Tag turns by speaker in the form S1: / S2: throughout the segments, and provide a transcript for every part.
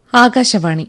S1: ആകാശവാണി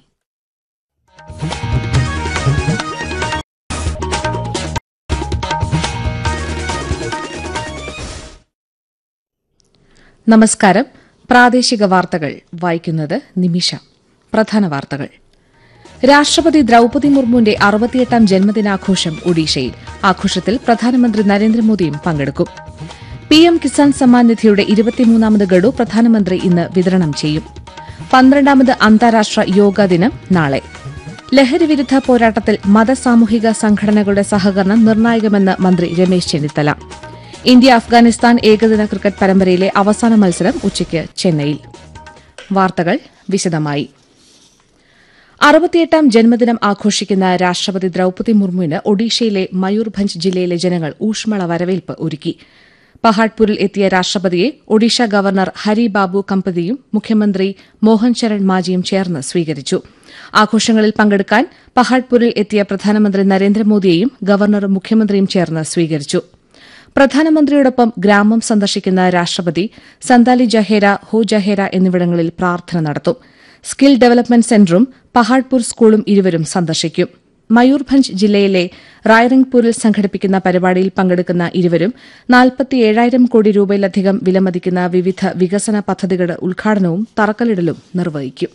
S1: നമസ്കാരം പ്രാദേശിക വാർത്തകൾ വായിക്കുന്നത് നിമിഷ പ്രധാന വാർത്തകൾ രാഷ്ട്രപതി ദ്രൌപതി മുർമുവിന്റെ അറുപത്തിയെട്ടാം ജന്മദിനാഘോഷം ഒഡീഷയിൽ ആഘോഷത്തിൽ പ്രധാനമന്ത്രി നരേന്ദ്രമോദിയും പങ്കെടുക്കും പിഎം കിസാൻ സമ്മാൻ നിധിയുടെ ഇരുപത്തിമൂന്നാമത് ഗഡു പ്രധാനമന്ത്രി ഇന്ന് വിതരണം ചെയ്യും പന്ത്രണ്ടാമത് അന്താരാഷ്ട്ര യോഗാ ദിനം നാളെ ലഹരിവിരുദ്ധ പോരാട്ടത്തിൽ മതസാമൂഹിക സംഘടനകളുടെ സഹകരണം നിർണായകമെന്ന് മന്ത്രി രമേശ് ചെന്നിത്തല ഇന്ത്യ അഫ്ഗാനിസ്ഥാൻ ഏകദിന ക്രിക്കറ്റ് പരമ്പരയിലെ അവസാന മത്സരം ഉച്ചയ്ക്ക് ചെന്നൈയിൽ വാർത്തകൾ വിശദമായി അറുപത്തിയെട്ടാം ജന്മദിനം ആഘോഷിക്കുന്ന രാഷ്ട്രപതി ദ്രൌപതി മുർമുവിന് ഒഡീഷയിലെ മയൂർഭഞ്ച് ജില്ലയിലെ ജനങ്ങൾ ഊഷ്മള വരവേൽപ്പ് ഒരുക്കി പഹാഡ്പൂരിൽ എത്തിയ രാഷ്ട്രപതിയെ ഒഡീഷ ഗവർണർ ഹരി ബാബു കമ്പതിയും മുഖ്യമന്ത്രി മോഹൻ ചരൺ മാജിയും ചേർന്ന് സ്വീകരിച്ചു ആഘോഷങ്ങളിൽ പങ്കെടുക്കാൻ പഹാഡ്പൂരിൽ എത്തിയ പ്രധാനമന്ത്രി നരേന്ദ്രമോദിയെയും ഗവർണറും മുഖ്യമന്ത്രിയും ചേർന്ന് സ്വീകരിച്ചു പ്രധാനമന്ത്രിയോടൊപ്പം ഗ്രാമം സന്ദർശിക്കുന്ന രാഷ്ട്രപതി സന്താലി ജഹേര ഹോ ജഹേര എന്നിവിടങ്ങളിൽ പ്രാർത്ഥന നടത്തും സ്കിൽ ഡെവലപ്മെന്റ് സെന്ററും പഹാഡ്പൂർ സ്കൂളും ഇരുവരും സന്ദർശിക്കും മയൂർഭഞ്ച് ജില്ലയിലെ റായ്റംഗ്പൂരിൽ സംഘടിപ്പിക്കുന്ന പരിപാടിയിൽ പങ്കെടുക്കുന്ന ഇരുവരും നാൽപ്പത്തിയേഴായിരം കോടി രൂപയിലധികം വിലമതിക്കുന്ന വിവിധ വികസന പദ്ധതികളുടെ ഉദ്ഘാടനവും തറക്കല്ലിടലും നിർവഹിക്കും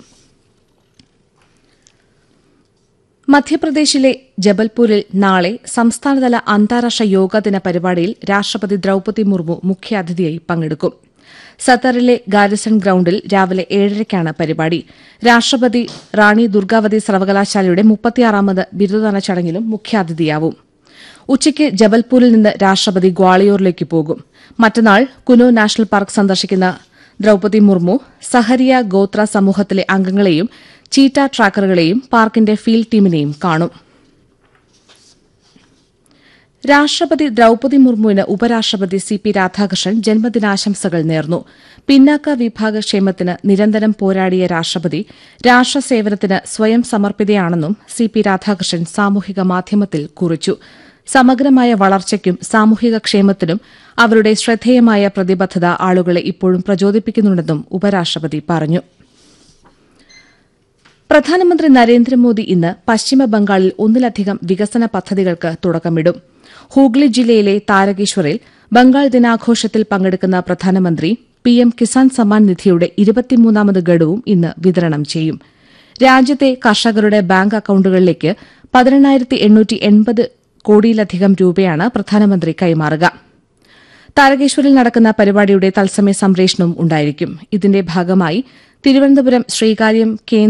S1: മധ്യപ്രദേശിലെ ജബൽപൂരിൽ നാളെ സംസ്ഥാനതല അന്താരാഷ്ട്ര യോഗാ ദിന പരിപാടിയിൽ രാഷ്ട്രപതി ദ്രൌപതി മുർമു മുഖ്യാതിഥിയായി പങ്കെടുക്കും സത്തറിലെ ഗാരിസൺ ഗ്രൌണ്ടിൽ രാവിലെ ഏഴരയ്ക്കാണ് പരിപാടി രാഷ്ട്രപതി റാണി ദുർഗാവതി സർവകലാശാലയുടെ മുപ്പത്തിയാറാമത് ബിരുദദാന ചടങ്ങിലും മുഖ്യാതിഥിയാവും ഉച്ചയ്ക്ക് ജബൽപൂരിൽ നിന്ന് രാഷ്ട്രപതി ഗ്വാളിയോറിലേക്ക് പോകും മറ്റന്നാൾ കുനോ നാഷണൽ പാർക്ക് സന്ദർശിക്കുന്ന ദ്രൌപതി മുർമു സഹരിയ ഗോത്ര സമൂഹത്തിലെ അംഗങ്ങളെയും ചീറ്റ ട്രാക്കറുകളെയും പാർക്കിന്റെ ഫീൽഡ് ടീമിനെയും കാണും രാഷ്ട്രപതി ദ്രൌപതി മുർമുവിന് ഉപരാഷ്ട്രപതി സി പി രാധാകൃഷ്ണൻ ജന്മദിനാശംസകൾ നേർന്നു പിന്നാക്ക വിഭാഗ ക്ഷേമത്തിന് നിരന്തരം പോരാടിയ രാഷ്ട്രപതി രാഷ്ട്രസേവനത്തിന് സ്വയം സമർപ്പിതയാണെന്നും സി പി രാധാകൃഷ്ണൻ സാമൂഹിക മാധ്യമത്തിൽ കുറിച്ചു സമഗ്രമായ വളർച്ചയ്ക്കും സാമൂഹിക ക്ഷേമത്തിനും അവരുടെ ശ്രദ്ധേയമായ പ്രതിബദ്ധത ആളുകളെ ഇപ്പോഴും പ്രചോദിപ്പിക്കുന്നുണ്ടെന്നും ഉപരാഷ്ട്രപതി പറഞ്ഞു പ്രധാനമന്ത്രി നരേന്ദ്രമോദി ഇന്ന് പശ്ചിമ ബംഗാളിൽ ഒന്നിലധികം വികസന പദ്ധതികൾക്ക് തുടക്കമിടും ഹൂഗ്ലി ജില്ലയിലെ താരകേശ്വറിൽ ബംഗാൾ ദിനാഘോഷത്തിൽ പങ്കെടുക്കുന്ന പ്രധാനമന്ത്രി പിഎം കിസാൻ സമ്മാൻ നിധിയുടെ ഇരുപത്തിമൂന്നാമത് ഗഡുവും ഇന്ന് വിതരണം ചെയ്യും രാജ്യത്തെ കർഷകരുടെ ബാങ്ക് അക്കൌണ്ടുകളിലേക്ക് പതിനെണ്ണായിരത്തി എണ്ണൂറ്റി എൺപത് കോടിയിലധികം രൂപയാണ് പ്രധാനമന്ത്രി കൈമാറുക താരകേശ്വരിൽ നടക്കുന്ന പരിപാടിയുടെ തത്സമയ സംപ്രേഷണവും ഉണ്ടായിരിക്കും ഇതിന്റെ ഭാഗമായി തിരുവനന്തപുരം ശ്രീകാര്യം കേന്ദ്ര